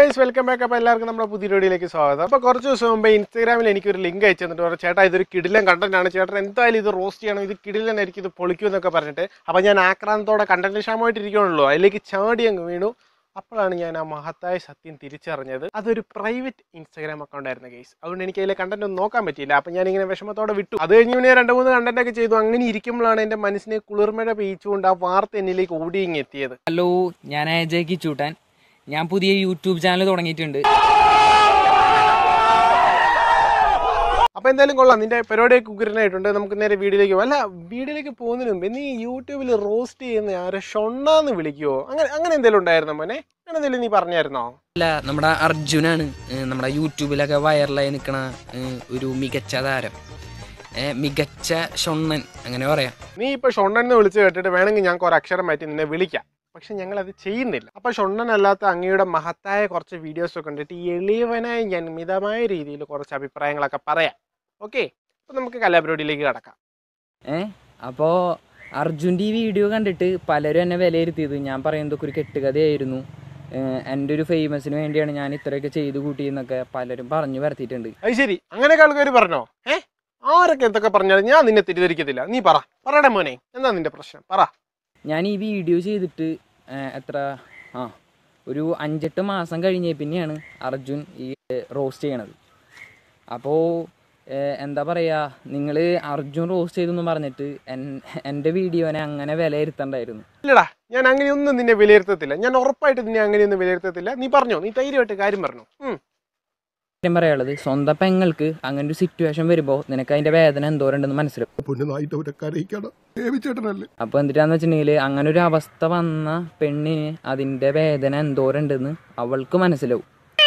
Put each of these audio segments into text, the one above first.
Guys welcome back അപ്പോൾ എല്ലാവർക്കും നമ്മുടെ പുതിയ വീഡിയോയിലേക്ക് സ്വാഗതം അപ്പോൾ കുറച്ച് ദിവസം മുമ്പ് ഇൻസ്റ്റാഗ്രാമിൽ എനിക്കൊരു ലിങ്ക് അയച്ചു തന്നിട്ട് പറഞ്ഞു ചേട്ടാ ഇതൊരു കിടിലൻ കണ്ടന്റ് ആണ് ചേട്ടൻ എന്തായാലും ഇത് റോസ്റ്റ് ചെയ്യണം ഇത് കിടിലനായിരിക്കും ഇത് പൊളിക്കും എന്നൊക്കെ പറഞ്ഞിട്ട് അപ്പോൾ ഞാൻ ആക്രാന്തത്തോടെ കണ്ടന്റ് ക്ഷാമമായിട്ട് ഇരിക്കണല്ലോ അതിലേക്ക് ചാടി അങ്ങ് വീണു അപ്പോഴാണ് ഞാൻ ആ മഹത്തായ സത്യം തിരിച്ചറിഞ്ഞത് അതൊരു പ്രൈവറ്റ് ഇൻസ്റ്റാഗ്രാം അക്കൗണ്ട് ആയിരുന്നു ഗൈസ് അതുകൊണ്ട് എനിക്ക് അതിലെ കണ്ടന്റ് ഒന്നും നോക്കാൻ പറ്റിയില്ല അപ്പം ഞാൻ ഇങ്ങനെ വിഷമത്തോടെ വിട്ടു അത് കഴിഞ്ഞ് പിന്നെ രണ്ട് മൂന്ന് കണ്ടന്റ് ഒക്കെ ചെയ്തു അങ്ങനെ ഇരിക്കുമ്പോഴാണ് എൻ്റെ മനസ്സിനെ കുളിർമഴ പെയ്ച്ചുകൊണ്ട് ആ വാർത്ത എന്നിലേക്ക് ഓടി ഇങ്ങ് എത്തിയത് ഹലോ ഞാൻ അജയ് കിച്ചൂട്ടൻ ഞാൻ പുതിയ യൂട്യൂബ് ചാനൽ തുടങ്ങിയിട്ടുണ്ട് അപ്പൊ എന്തായാലും കൊള്ളാം നിന്റെ പരിപാടിയൊക്കെ ഉഗ്രനായിട്ടുണ്ട് നമുക്ക് നേരെ വീഡിയോയിലേക്ക് പോകാം. അല്ല വീഡിയോയിലേക്ക് പോകുന്നതിന് മുമ്പ് നീ യൂട്യൂബിൽ റോസ്റ്റ് ചെയ്യുന്ന ആരെ ഷൊണ്ണാന്ന് വിളിക്കുവോ അങ്ങനെ അങ്ങനെ എന്തെങ്കിലും ഉണ്ടായിരുന്നോ മോനെ അങ്ങനെ എന്തെങ്കിലും നീ പറഞ്ഞായിരുന്നോ അല്ല നമ്മുടെ അർജുനാണ് ഏഹ് നമ്മുടെ യൂട്യൂബിലൊക്കെ വൈറലായി നിൽക്കണ ഒരു മികച്ച താരം ഏഹ് മികച്ച ഷൊണ്ണൻ അങ്ങനെ പറയാം നീ ഇപ്പൊ ഷൊണ്ണൻ എന്ന് വിളിച്ച് കേട്ടിട്ട് വേണമെങ്കിൽ ഞങ്ങൾക്ക് ഒരു അക്ഷരം മാറ്റി നിന്നെ വിളിക്കാം പക്ഷെ ഞങ്ങൾ അത് ചെയ്യുന്നില്ല അപ്പൊ ഷൊണ്ണൻ അല്ലാത്ത അങ്ങയുടെ മഹത്തായ കുറച്ച് വീഡിയോസ് ഒക്കെ കണ്ടിട്ട് ഈ എളിയവനായ ഞാൻ മിതമായ രീതിയിൽ കുറച്ച് അഭിപ്രായങ്ങളൊക്കെ പറയാം ഓക്കെ അപ്പൊ നമുക്ക് കലാപരിപാടിയിലേക്ക് കടക്കാം ഏഹ് അപ്പോൾ അർജുൻ്റെ ഈ വീഡിയോ കണ്ടിട്ട് പലരും എന്നെ വിലയിരുത്തിയത് ഞാൻ പറയുന്നതൊക്കെ ഒരു കെട്ടുകഥയായിരുന്നു ഏഹ് എൻ്റെ ഒരു ഫേമസിന് വേണ്ടിയാണ് ഞാൻ ഇത്രയൊക്കെ ചെയ്തു കൂട്ടിയെന്നൊക്കെ പലരും പറഞ്ഞു വരുത്തിയിട്ടുണ്ട് അത് ശരി അങ്ങനെയൊക്കെ ആൾക്കാർ പറഞ്ഞോ ഏ ആരൊക്കെ എന്തൊക്കെ പറഞ്ഞാലും ഞാൻ നിന്നെ തെറ്റിദ്ധരിക്കത്തില്ല നീ പറ പറയടേ മോനെ എന്താ നിന്റെ പ്രശ്നം പറ ഞാൻ ഈ വീഡിയോ ചെയ്തിട്ട് ഏഹ്, എത്ര ആ ഒരു അഞ്ചെട്ട് മാസം കഴിഞ്ഞേ പിന്നെയാണ് അർജുൻ ഈ റോസ്റ്റ് ചെയ്യണത് അപ്പോൾ എന്താ പറയുക നിങ്ങൾ അർജുൻ റോസ്റ്റ് ചെയ്തെന്ന് പറഞ്ഞിട്ട് എൻ- എൻ്റെ വീഡിയോനെ അങ്ങനെ വിലയിരുത്തണ്ടായിരുന്നു ഇല്ലടാ ഞാൻ അങ്ങനെയൊന്നും നിന്നെ വിലയിരുത്തത്തില്ല ഞാൻ ഉറപ്പായിട്ട് നിന്നെ അങ്ങനെയൊന്നും വിലയിരുത്തത്തില്ല നീ പറഞ്ഞോ നീ ധൈര്യമായിട്ട് കാര്യം പറഞ്ഞു ഉം. കാര്യം പറയാനുള്ളത് സ്വന്തം പെങ്ങൾക്ക് അങ്ങനെ ഒരു സിറ്റുവേഷൻ വരുമ്പോൾ നിനക്ക് അതിൻ്റെ വേദന എന്തോരുണ്ടെന്ന് മനസ്സിലാവും പൊന്നു നായിട്ടവരെ കരയിക്കണം ദേവിച്ചേട്ടനല്ലേ അപ്പോൾ എന്തിട്ടാന്ന് വെച്ചിട്ടുണ്ടെങ്കിൽ അങ്ങനെ ഒരു അവസ്ഥ വന്ന പെണ്ണിന് അതിൻ്റെ വേദന എന്തോരുണ്ടെന്ന് അവൾക്ക് മനസ്സിലാവും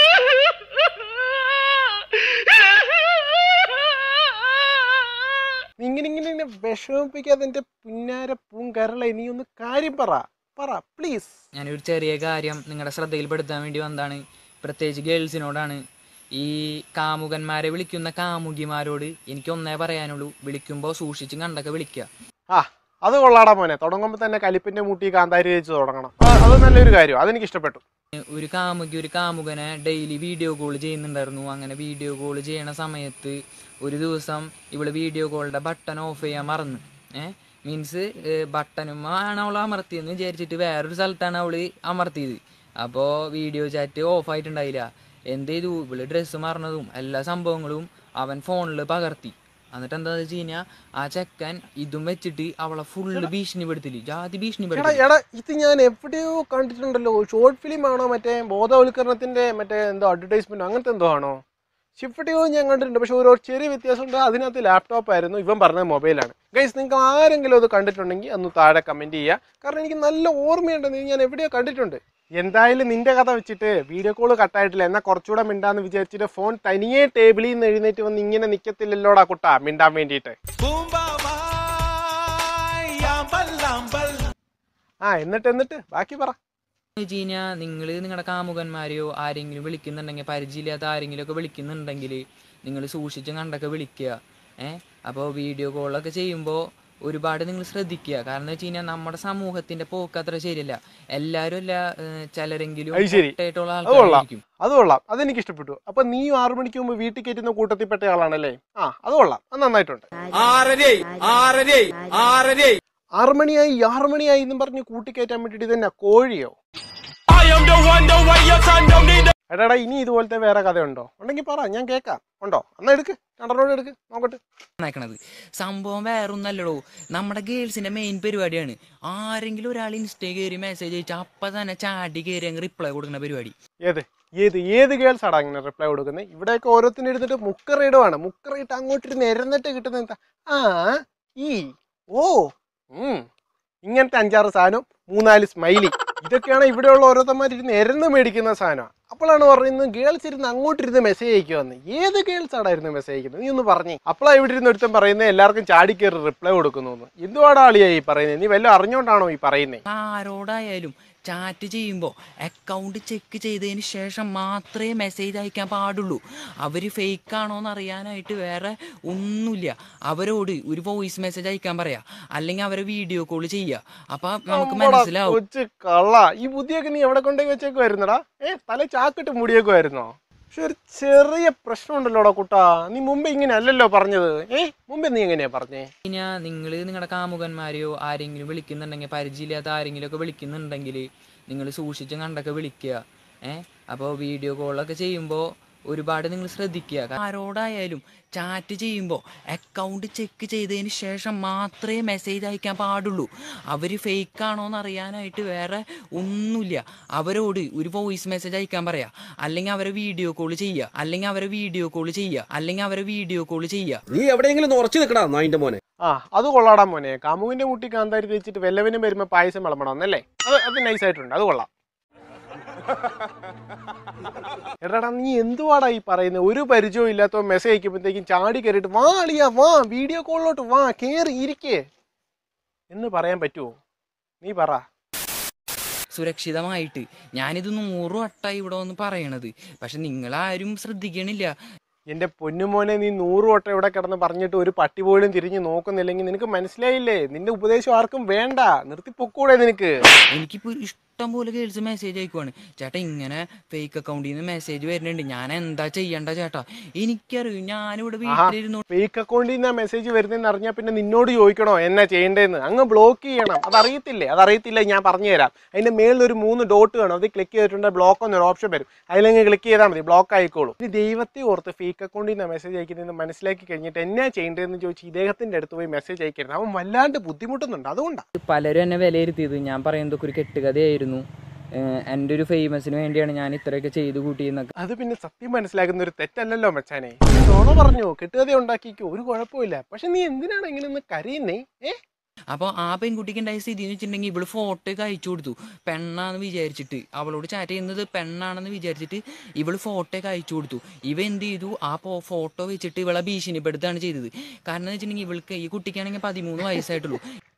നീ ഇങ്ങനെ ഇങ്ങനെ ഇങ്ങനെ വിഷമിപ്പിക്കാതെ എന്റെ പുന്നാര പൂങ്കരളെ നീ ഒന്ന് കാര്യം പറ പറ പ്ലീസ് ഞാനൊരു ചെറിയ കാര്യം നിങ്ങളുടെ ശ്രദ്ധയിൽപ്പെടുത്താൻ വേണ്ടി വന്നതാണ് പ്രത്യേകിച്ച് ഗേൾസിനോടാണ് ഈ കാമുകന്മാരെ വിളിക്കുന്ന കാമുകിമാരോട് എനിക്ക് ഒന്നേ പറയാനുള്ളൂ വിളിക്കുമ്പോൾ സൂക്ഷിച്ചും കണ്ടൊക്കെ വിളിക്കുക ആ അത് കൊള്ളാടാ മോനെ തുടങ്ങുമ്പോൾ തന്നെ കലിപ്പിന്റെ മുട്ടി കാന്താരി വെച്ച് തുടങ്ങണം ആ, അത് നല്ലൊരു കാര്യം അതെനിക്ക് ഇഷ്ടപ്പെട്ടു ഒരു കാമുകി ഒരു കാമുകനെ ഡെയിലി വീഡിയോ കോൾ ചെയ്യുന്നുണ്ടായിരുന്നു അങ്ങനെ വീഡിയോ കോൾ ചെയ്യണ സമയത്ത് ഒരു ദിവസം ഇവള് വീഡിയോ കോളിന്റെ ബട്ടൺ ഓഫ് ചെയ്യാൻ മറന്നു ഏഹ് മീൻസ് ബട്ടണും ആണ് അവൾ അമർത്തിയെന്ന് വിചാരിച്ചിട്ട് വേറൊരു സ്ഥലത്താണ് അവള് അമർത്തിയത് അപ്പോൾ വീഡിയോ ചാറ്റ് ഓഫ് ആയിട്ടുണ്ടായില്ല എന്ത് ചെയ്തു ഇവള് ഡ്രസ്സ് മറന്നതും എല്ലാ സംഭവങ്ങളും അവൻ ഫോണിൽ പകർത്തി എന്നിട്ട് എന്താന്ന് വെച്ച് കഴിഞ്ഞാൽ ആ ചെക്കൻ ഇതും വെച്ചിട്ട് അവളെ ഫുള്ള് ഭീഷണിപ്പെടുത്തില്ല ജാതി എടാ ഭീഷണിപ്പെടുത്തി എടാ ഇത് ഞാൻ എവിടെയോ കണ്ടിട്ടുണ്ടല്ലോ ഷോർട്ട് ഫിലിം ആണോ മറ്റേ ബോധവൽക്കരണത്തിന്റെ മറ്റേ എന്തോ അഡ്വർടൈസ്മെന്റ് അങ്ങനത്തെ എന്തോ ആണോ ഷിഫ്റ്റിയോ ഞാൻ കണ്ടിട്ടുണ്ട് പക്ഷെ ഒരു ചെറിയ വ്യത്യാസമുണ്ട് അതിനകത്ത് ലാപ്ടോപ്പ് ആയിരുന്നു ഇവൻ പറഞ്ഞ മൊബൈലാണ് ഗൈസ് നിങ്ങൾക്ക് ആരെങ്കിലും അത് കണ്ടിട്ടുണ്ടെങ്കിൽ ഒന്ന് താഴെ കമന്റ് ചെയ്യുക കാരണം എനിക്ക് നല്ല ഓർമ്മയുണ്ട് നീ ഞാൻ എവിടെയോ കണ്ടിട്ടുണ്ട് എന്തായാലും നിന്റെ കഥ വെച്ചിട്ട് വീഡിയോ കോൾ കട്ടായിട്ടില്ല എന്നാൽ കുറച്ചുകൂടെ മിണ്ടാന്ന് വിചാരിച്ചിട്ട് ഫോൺ തനിയെ ടേബിളിൽ നിന്ന് എഴുന്നേറ്റ് വന്ന് ഇങ്ങനെ നിൽക്കത്തില്ലല്ലോടാ കുട്ടാ മിണ്ടാൻ വേണ്ടിയിട്ട് ആ എന്നിട്ട് എന്നിട്ട് ബാക്കി പറ വെച്ച് കഴിഞ്ഞാൽ നിങ്ങൾ നിങ്ങളുടെ കാമുകന്മാരെയോ ആരെങ്കിലും വിളിക്കുന്നുണ്ടെങ്കിൽ പരിചയമില്ലാത്ത ആരെങ്കിലും ഒക്കെ വിളിക്കുന്നുണ്ടെങ്കിൽ നിങ്ങൾ സൂക്ഷിച്ചും കണ്ടൊക്കെ വിളിക്കുക ഏഹ് അപ്പോൾ വീഡിയോ കോളൊക്കെ ചെയ്യുമ്പോൾ ഒരുപാട് നിങ്ങൾ ശ്രദ്ധിക്കുക കാരണം എന്ന് വെച്ച് കഴിഞ്ഞാൽ നമ്മുടെ സമൂഹത്തിന്റെ പോക്ക് അത്ര ശരിയല്ല എല്ലാവരും അല്ല ഏഹ് ചിലരെങ്കിലും അത് ശരി. ഒറ്റയായിട്ടുള്ള അത് കൊള്ളാം ആൾക്കാരായിരിക്കും അത് കൊള്ളാം അതെനിക്ക് ഇഷ്ടപ്പെട്ടു അപ്പൊ നീ ആറു മണിക്ക് മുമ്പ് വീട്ടിൽ കയറ്റുന്ന കൂട്ടത്തിൽപ്പെട്ട ആളാണല്ലേ ആ അത് കൊള്ളാം അത് നന്നായിട്ടുണ്ട് ആറു മണിയായി ആറു മണിയായി എന്നും പറഞ്ഞ് കൂട്ടിക്കയറ്റാൻ വേണ്ടിട്ട് ഇതന്നെ കോഴിയോ എടാടാ ഇനി ഇതുപോലത്തെ വേറെ കഥയുണ്ടോ ഉണ്ടെങ്കിൽ പറ ഞാൻ കേൾക്കാം ഉണ്ടോ എന്നാ എടുക്ക് രണ്ടെണ്ണോട് എടുക്ക് നോക്കട്ടെ നയിക്കണത് സംഭവം വേറൊന്നല്ലടോ നമ്മുടെ ഗേൾസിന്റെ മെയിൻ പരിപാടിയാണ് ആരെങ്കിലും ഒരാൾ ഇൻസ്റ്റേ കയറി മെസ്സേജ് അയച്ചാൽ അപ്പം തന്നെ ചാടി കയറി അങ്ങ് റിപ്ലൈ കൊടുക്കുന്ന പരിപാടി ഏത് ഏത് ഏത് ഗേൾസ് ആടാ ഇങ്ങനെ റിപ്ലൈ കൊടുക്കുന്നത് ഇവിടെയൊക്കെ ഓരോരുത്തരും എടുത്തിട്ട് മുക്കറയിടുവാണ് മുക്കറയിട്ട് അങ്ങോട്ടിരുന്ന് നിരന്നിട്ട് കിട്ടുന്ന എന്താ ആ ഈ ഓ ഉം ഇങ്ങനത്തെ അഞ്ചാറ് സാധനം മൂന്നാല് സ്മൈലി ഇതൊക്കെയാണ് ഇവിടെയുള്ള ഓരോരുത്തന്മാരിരുന്ന് എരന്ന് മേടിക്കുന്ന സാധനമാണ് അപ്പോഴാണ് പറയുന്നത് ഗേൾസ് ഇരുന്ന് അങ്ങോട്ടിരുന്ന് മെസ്സേജ് അയക്കുവന്ന് ഏത് ഗേൾസ് ആടാ ഇരുന്ന് മെസ്സേജ് അയക്കുന്നത് നീ ഒന്ന് പറഞ്ഞേ അപ്പോഴാണ് ഇവിടെ ഇരുന്ന് ഒരുത്തൻ പറയുന്നത് എല്ലാവർക്കും ചാടി കയറി റിപ്ലൈ കൊടുക്കുന്നു എന്ന് എന്തുവാടാ ആളിയായി ഈ പറയുന്നത് നീ വല്ലതും അറിഞ്ഞോണ്ടാണോ ഈ പറയുന്നത് ആരോടായാലും ചാറ്റ് ചെയ്യുമ്പോൾ അക്കൗണ്ട് ചെക്ക് ചെയ്തതിന് ശേഷം മാത്രമേ മെസ്സേജ് അയക്കാൻ പാടുള്ളൂ അവർ ഫേക്ക് ആണോ എന്ന് അറിയാനായിട്ട് വേറെ ഒന്നുമില്ല അവരോട് ഒരു വോയിസ് മെസ്സേജ് അയക്കാൻ പറയാം അല്ലെങ്കിൽ അവരെ വീഡിയോ കോൾ ചെയ്യുക അപ്പം നമുക്ക് അമ്മടാ, മനസ്സിലാവും കൊച്ചു കള്ള ഈ ബുദ്ധിയൊക്കെ നീ എവിടെ കൊണ്ടുപോയി വെച്ചേക്കുമായിരുന്നടാ ഏ തല ചാക്കിട്ട് മൂടിയേക്കുമായിരുന്നോ പക്ഷെ ഒരു ചെറിയ പ്രശ്നമുണ്ടല്ലോടാ കുട്ടാ നീ മുമ്പ് ഇങ്ങനെ അല്ലല്ലോ പറഞ്ഞത് ഏ മുമ്പ് നീ എങ്ങനെയാ പറഞ്ഞേ പിന്നെ നിങ്ങൾ നിങ്ങളുടെ കാമുകന്മാരെയോ ആരെങ്കിലും വിളിക്കുന്നുണ്ടെങ്കിൽ പരിചയമില്ലാത്ത ആരെങ്കിലും ഒക്കെ വിളിക്കുന്നുണ്ടെങ്കിൽ നിങ്ങൾ സൂക്ഷിച്ചും കണ്ടൊക്കെ വിളിക്കുക ഏ അപ്പോൾ വീഡിയോ കോളൊക്കെ ചെയ്യുമ്പോൾ ഒരുപാട് നിങ്ങൾ ശ്രദ്ധിക്കുക കാ- ആരോടായാലും ചാറ്റ് ചെയ്യുമ്പോൾ അക്കൗണ്ട് ചെക്ക് ചെയ്തതിന് ശേഷം മാത്രമേ മെസ്സേജ് അയക്കാൻ പാടുള്ളൂ അവർ ഫേക്ക് ആണോ എന്ന് അറിയാനായിട്ട് വേറെ ഒന്നുമില്ല അവരോട് ഒരു വോയിസ് മെസ്സേജ് അയക്കാൻ പറയാം അല്ലെങ്കിൽ അവരെ വീഡിയോ കോൾ ചെയ്യുക അല്ലെങ്കിൽ അവരെ വീഡിയോ കോൾ ചെയ്യുക അല്ലെങ്കിൽ അവരെ വീഡിയോ കോൾ ചെയ്യുക നീ എവിടെയെങ്കിലും ഉറച്ചു നിൽക്കടാ നായിന്റെ മോനെ ആ അത് കൊള്ളാടാ മോനെ കാമുവിന്റെ മുട്ടി കാന്താരി തേച്ചിട്ട് വെല്ലവനും വരുമ്പോ പായസം വിളമ്പണം എന്നല്ലേ അത് അത് നൈസായിട്ടുണ്ട് അത് കൊള്ളാം എടാടാ നീ എന്തുവാടാ ഈ പറയുന്നത് ഒരു പരിചയവും ഇല്ലാത്ത മെസ്സേജ് അയക്കുമ്പോഴത്തേക്കും ചാടി കയറിയിട്ട് വാ അളിയാ വാ വീഡിയോ കോളിലോട്ട് വാ കേറി ഇരിക്കേ എന്ന് പറയാൻ പറ്റുമോ നീ പറ സുരക്ഷിതമായിട്ട് ഞാനിത് നൂറ് വട്ടമായി ഇവിടെ വന്ന് പറയണത് പക്ഷെ നിങ്ങളാരും ശ്രദ്ധിക്കണില്ല എന്റെ പൊന്നുമോനെ നീ നൂറ് വട്ടം ഇവിടെ കിടന്ന് പറഞ്ഞിട്ട് ഒരു പട്ടി പോലും തിരിഞ്ഞ് നോക്കുന്നില്ലെങ്കിൽ നിനക്ക് മനസ്സിലായില്ലേ നിന്റെ ഉപദേശം ആർക്കും വേണ്ട നിർത്തി പൊക്കൂടെ നിനക്ക് എനിക്കിപ്പോൾ ഇഷ്ടം പോലെ ഗേൾസ് മെസ്സേജ് അയക്കുവാണ് ചേട്ടാ ഇങ്ങനെ ഫേക്ക് അക്കൗണ്ടിൽ നിന്ന് മെസ്സേജ് വരുന്നുണ്ട് ഞാൻ എന്താ ചെയ്യണ്ട ചേട്ടാ എനിക്കറിയും ഞാനിവിടെ വീട്ടിലിരുന്നു ഫേക്ക് അക്കൗണ്ടിൽ നിന്ന് മെസ്സേജ് വരുന്നതെന്ന് അറിഞ്ഞാൽ പിന്നെ നിന്നോട് ചോദിക്കണോ എന്നാ ചെയ്യേണ്ടതെന്ന് അങ്ങ് ബ്ലോക്ക് ചെയ്യണം അതറിയത്തില്ലേ അതറിയത്തില്ല ഞാൻ പറഞ്ഞുതരാം അതിന്റെ മേളിൽ ഒരു മൂന്ന് ഡോട്ട് കാണും അത് ക്ലിക്ക് ചെയ്തിട്ടുണ്ടെങ്കിൽ ബ്ലോക്ക് എന്നൊരു ഓപ്ഷൻ വരും അതിലങ്ങ് ക്ലിക്ക് ചെയ്താൽ മതി ബ്ലോക്ക് ആയിക്കോളും ഇനി ദൈവത്തെ ഓർത്ത് ഫേക്ക് അക്കൗണ്ടിൽ നിന്ന് മെസ്സേജ് അയക്കുന്നതെന്ന് മനസ്സിലാക്കി കഴിഞ്ഞിട്ട് എന്നാ ചെയ്യേണ്ടതെന്ന് ചോദിച്ച് ഇദ്ദേഹത്തിന്റെ അടുത്ത് പോയി മെസ്സേജ് അയക്കരുത് അവൻ വല്ലാണ്ട് ബുദ്ധിമുട്ടുന്നുണ്ട് അതുകൊണ്ടാണ് പലരും എന്നെ വിലയിരുത്തിയത് ഞാൻ പറയുന്നതൊക്കെ ഒരു കെട്ടുകഥയായിരുന്നു ഏഹ് എൻ്റെ ഒരു ഫേമസിന് വേണ്ടിയാണ് ഞാൻ ഇത്രയൊക്കെ ചെയ്തു കൂട്ടിയെന്നൊക്കെ അത് പിന്നെ സത്യം മനസ്സിലാക്കുന്ന ഒരു തെറ്റല്ലല്ലോ മച്ചാനെ നുണ പറഞ്ഞു കെട്ടുകഥ ഉണ്ടാക്കിക്കോ ഒരു കുഴപ്പമില്ല പക്ഷെ നീ എന്തിനാണ് ഇങ്ങനെ ഒന്ന് കരയുന്നേ ഏ അപ്പോൾ ആ പെൺകുട്ടിക്ക് ഉണ്ടായ സ്ഥിതി എന്ന് വെച്ചിട്ടുണ്ടെങ്കിൽ ഇവള് ഫോട്ടോ ഒക്കെ അയച്ചു കൊടുത്തു പെണ്ണാന്ന് വിചാരിച്ചിട്ട് അവളോട് ചാറ്റ് ചെയ്യുന്നത് പെണ്ണാണെന്ന് വിചാരിച്ചിട്ട് ഇവള് ഫോട്ടോ ഒക്കെ അയച്ചു കൊടുത്തു ഇവ എന്ത് ചെയ്തു ആ ഫോട്ടോ വെച്ചിട്ട് ഇവളെ ഭീഷണിപ്പെടുത്താണ് ചെയ്തത് കാരണം എന്ന് വെച്ചിട്ടുണ്ടെങ്കിൽ ഇവൾക്ക് ഈ കുട്ടിക്കാണെങ്കിൽ പതിമൂന്ന് വയസ്സായിട്ടുള്ളൂ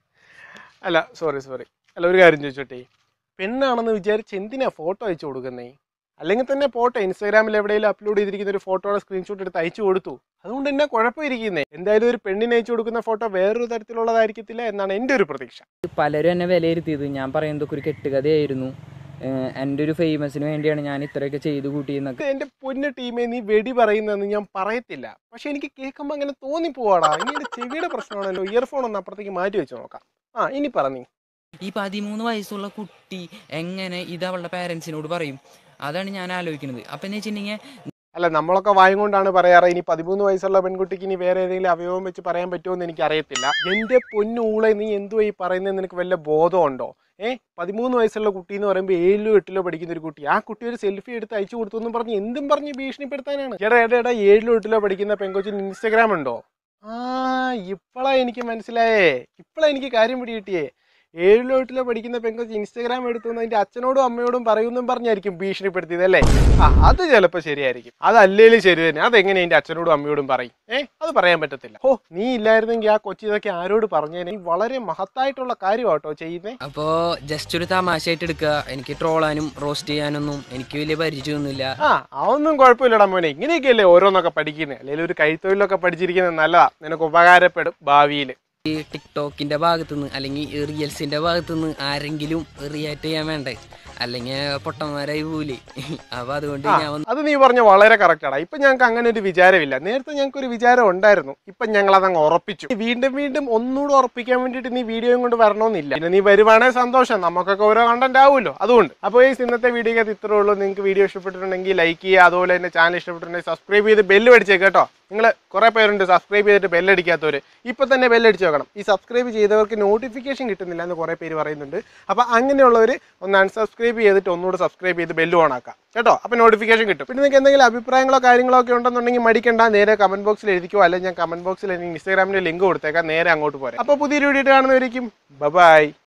അല്ല സോറി സോറി അല്ല ഒരു കാര്യം ചോദിച്ചോട്ടെ പെണ്ണാണെന്ന് വിചാരിച്ച് എന്തിനാ ഫോട്ടോ അയച്ചു കൊടുക്കുന്നേ അല്ലെങ്കിൽ തന്നെ പോട്ടെ ഇൻസ്റ്റാഗ്രാമിൽ എവിടെയെങ്കിലും അപ്ലോഡ് ചെയ്തിരിക്കുന്ന ഒരു ഫോട്ടോയുടെ സ്ക്രീൻഷോട്ട് എടുത്ത് അയച്ചു കൊടുത്തു അതുകൊണ്ട് എന്നാ കുഴപ്പമിരിക്കുന്നേ എന്തായാലും ഒരു പെണ്ണിന് അയച്ചു കൊടുക്കുന്ന ഫോട്ടോ വേറൊരു തരത്തിലുള്ളതായിരിക്കത്തില്ല എന്നാണ് എൻ്റെ ഒരു പ്രതീക്ഷ പലരും എന്നെ വിലയിരുത്തിയത് ഞാൻ പറയുന്നതൊക്കെ ഒരു കെട്ടുകഥയായിരുന്നു ഏഹ് എൻ്റെ ഒരു ഫേമസിന് വേണ്ടിയാണ് ഞാൻ ഇത്രയൊക്കെ ചെയ്തു കൂട്ടിയെന്നൊക്കെ ഇത് എൻ്റെ പൊന്നു ടീമെ നീ വെടി പറയുന്നതെന്ന് ഞാൻ പറയത്തില്ല പക്ഷെ എനിക്ക് കേൾക്കുമ്പോൾ അങ്ങനെ തോന്നിപ്പോവാടാ ഇനി എൻ്റെ ചെവിയുടെ പ്രശ്നമാണല്ലോ ഇയർഫോൺ ഒന്ന് അപ്പുറത്തേക്ക് മാറ്റി വെച്ച് നോക്കാം ആ ഇനി പറ നീ ഈ പതിമൂന്ന് വയസ്സുള്ള കുട്ടി എങ്ങനെ ഇത് അവളുടെ പാരൻസിനോട് പറയും അതാണ് ഞാൻ ആലോചിക്കുന്നത് അപ്പം എന്ന് വെച്ചിട്ടുണ്ടെങ്കിൽ അല്ല നമ്മളൊക്കെ വായും കൊണ്ടാണ് പറയാറ് ഇനി പതിമൂന്ന് വയസ്സുള്ള പെൺകുട്ടിക്ക് ഇനി വേറെ ഏതെങ്കിലും അവയവം വെച്ച് പറയാൻ പറ്റുമോ എന്ന് എനിക്ക് അറിയത്തില്ല എന്റെ പൊന്നൂളെ നീ എന്തുവാ ഈ പറയുന്നത് നിനക്ക് വല്ല ബോധമുണ്ടോ ഏ പതിമൂന്ന് വയസ്സുള്ള കുട്ടി എന്ന് പറയുമ്പോൾ ഏഴിലോ എട്ടിലോ പഠിക്കുന്ന ഒരു കുട്ടി ആ കുട്ടി ഒരു സെൽഫി എടുത്ത് അയച്ചു കൊടുത്തു എന്ന് പറഞ്ഞ് എന്തും പറഞ്ഞ് ഭീഷണിപ്പെടുത്താനാണ് എടാ എടാ എടാ ഏഴിലോ എട്ടിലോ പഠിക്കുന്ന പെൺകൊച്ചിന് ഇൻസ്റ്റഗ്രാം ഉണ്ടോ ആ ഇപ്പളാ എനിക്ക് മനസ്സിലായേ ഇപ്പളാ എനിക്ക് കാര്യം പിടികിട്ടിയേ ഏഴിലോ എട്ടിലോ പഠിക്കുന്ന പെൺകൊച്ച് ഇൻസ്റ്റഗ്രാം എടുത്തു എന്ന് അതിന്റെ അച്ഛനോടും അമ്മയോടും പറയുമെന്നും പറഞ്ഞായിരിക്കും ഭീഷണിപ്പെടുത്തിയത് അല്ലേ ആ അത് ചിലപ്പോൾ ശരിയായിരിക്കും അതല്ലേലും ശരി തന്നെ അതെങ്ങനെ എൻ്റെ അച്ഛനോടും അമ്മയോടും പറയും ഏ അത് പറയാൻ പറ്റത്തില്ല ഓ നീ ഇല്ലായിരുന്നെങ്കിൽ ആ കൊച്ചി ഇതൊക്കെ ആരോട് പറഞ്ഞേനെ നീ വളരെ മഹത്തായിട്ടുള്ള കാര്യമാട്ടോ ചെയ്യുന്നേ അപ്പോൾ ജസ്റ്റ് ഒരു തമാശയായിട്ട് എടുക്കുക എനിക്ക് ട്രോളാനും റോസ്റ്റ് ചെയ്യാനൊന്നും എനിക്ക് വലിയ പരിചയമൊന്നുമില്ല ആ അതൊന്നും കുഴപ്പമില്ലടാ മോനെ ഇങ്ങനെയൊക്കെയല്ലേ ഓരോന്നൊക്കെ പഠിക്കുന്നത് അല്ലെങ്കിൽ ഒരു കൈത്തൊഴിലൊക്കെ പഠിച്ചിരിക്കുന്നത് നല്ലതാ നിനക്ക് ഉപകാരപ്പെടും ഭാവിയിൽ ഈ ടിക്ടോക്കിന്റെ ഭാഗത്തുനിന്ന് അല്ലെങ്കിൽ ഈ റീൽസിന്റെ ഭാഗത്തുനിന്ന് ആരെങ്കിലും റിയാക്ട് ചെയ്യാൻ വേണ്ടേ അല്ലെങ്കിൽ പൊട്ടന്മാരായി പോലേ അപ്പൊ അതുകൊണ്ട് ആ, ഞാൻ വന്ന് അത് നീ പറഞ്ഞ വളരെ കറക്റ്റാടാ ഇപ്പൊ ഞങ്ങൾക്ക് അങ്ങനെ ഒരു വിചാരമില്ല നേരത്തെ ഞങ്ങൾക്ക് ഒരു വിചാരം ഉണ്ടായിരുന്നു ഇപ്പൊ ഞങ്ങൾ അതങ്ങ് ഉറപ്പിച്ചു നീ വീണ്ടും വീണ്ടും ഒന്നുകൂടെ ഉറപ്പിക്കാൻ വേണ്ടിയിട്ട് നീ വീഡിയോയും കൊണ്ട് വരണമെന്നില്ല പിന്നെ നീ വരുവാണെങ്കിൽ സന്തോഷം നമുക്കൊക്കെ ഓരോ കണ്ടന്റ് ആവുമല്ലോ അതുകൊണ്ട് അപ്പോൾ ഈ ഇന്നത്തെ വീഡിയോക്കകത്ത് ഇത്രേ ഉള്ളൂ നിങ്ങൾക്ക് വീഡിയോ ഇഷ്ടപ്പെട്ടിട്ടുണ്ടെങ്കിൽ ലൈക്ക് ചെയ്യുക അതുപോലെ തന്നെ ചാനൽ ഇഷ്ടപ്പെട്ടിട്ടുണ്ടെങ്കിൽ സബ്സ്ക്രൈബ് ചെയ്ത് ബെല്ല് പഠിച്ചേക്ക് കേട്ടോ നിങ്ങൾ കുറെ പേരുണ്ട് സബ്സ്ക്രൈബ് ചെയ്തിട്ട് ബെല്ലടിക്കാത്തവർ ഇപ്പൊ തന്നെ ബെല്ലടിച്ച് വെക്കണം ഈ സബ്സ്ക്രൈബ് ചെയ്തവർക്ക് നോട്ടിഫിക്കേഷൻ കിട്ടുന്നില്ല എന്ന് കുറെ പേര് പറയുന്നുണ്ട് അപ്പോൾ അങ്ങനെയുള്ളവർ ഒന്ന് അൺസബ്സ്ക്രൈബ് ചെയ്തിട്ട് ഒന്നുകൂടെ സബ്സ്ക്രൈബ് ചെയ്ത് ബെല്ല് ഓൺ ആക്കാം കേട്ടോ അപ്പോൾ നോട്ടിഫിക്കേഷൻ കിട്ടും പിന്നെ നിങ്ങൾക്ക് എന്തെങ്കിലും അഭിപ്രായങ്ങളോ കാര്യങ്ങളോ ഒക്കെ ഉണ്ടെന്നുണ്ടെങ്കിൽ മടിക്കണ്ട നേരെ കമന്റ് ബോക്സിൽ എഴുതിക്കോ അല്ലെങ്കിൽ ഞാൻ കമന്റ് ബോക്സിൽ എനിക്ക് ഇൻസ്റ്റാഗ്രാമിന്റെ ലിങ്ക് കൊടുത്തേക്കാം നേരെ അങ്ങോട്ട് പോരാം അപ്പോൾ പുതിയൊരു വീഡിയോ കാണുന്നവരിക്കും ബൈ